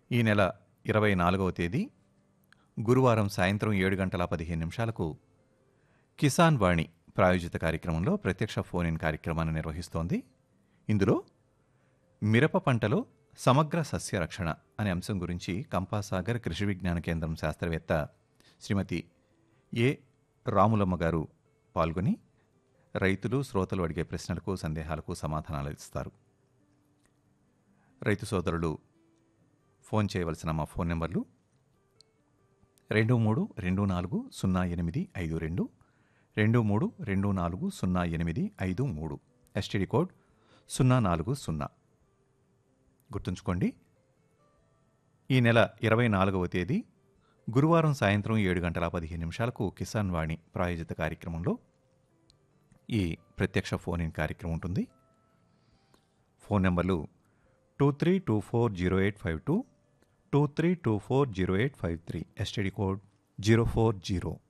ఈ నెల ఇరవై నాలుగవ తేదీ గురువారం సాయంత్రం ఏడు గంటల పదిహేను నిమిషాలకు కిసాన్ వాణి ప్రాయోజిత కార్యక్రమంలో ప్రత్యక్ష ఫోన్ ఇన్ కార్యక్రమాన్ని నిర్వహిస్తోంది ఇందులో మిరప పంటలో సమగ్ర సస్య రక్షణ అనే అంశం గురించి కంపాసాగర్ కృషి విజ్ఞాన కేంద్రం శాస్త్రవేత్త శ్రీమతి ఏ రాములమ్మ గారు పాల్గొని రైతులు శ్రోతలు అడిగే ప్రశ్నలకు సందేహాలకు సమాధానాలు ఇస్తారు రైతు సోదరులు ఫోన్ చేయవలసిన మా ఫోన్ నెంబర్లు రెండు మూడు రెండు నాలుగు సున్నా ఎనిమిది ఐదు రెండు రెండు మూడు రెండు నాలుగు సున్నా ఎనిమిది ఐదు మూడు ఎస్టీడీ కోడ్ సున్నా నాలుగు సున్నా గుర్తుంచుకోండి ఈ నెల ఇరవై నాలుగవ తేదీ గురువారం సాయంత్రం ఏడు గంటల పదిహేను నిమిషాలకు కిసాన్ వాణి ప్రాయోజిత కార్యక్రమంలో ఈ ప్రత్యక్ష ఫోన్ ఇన్ కార్యక్రమం ఉంటుంది ఫోన్ నెంబర్లు two three two four zero eight five two two three two four zero eight five three STD code zero four zero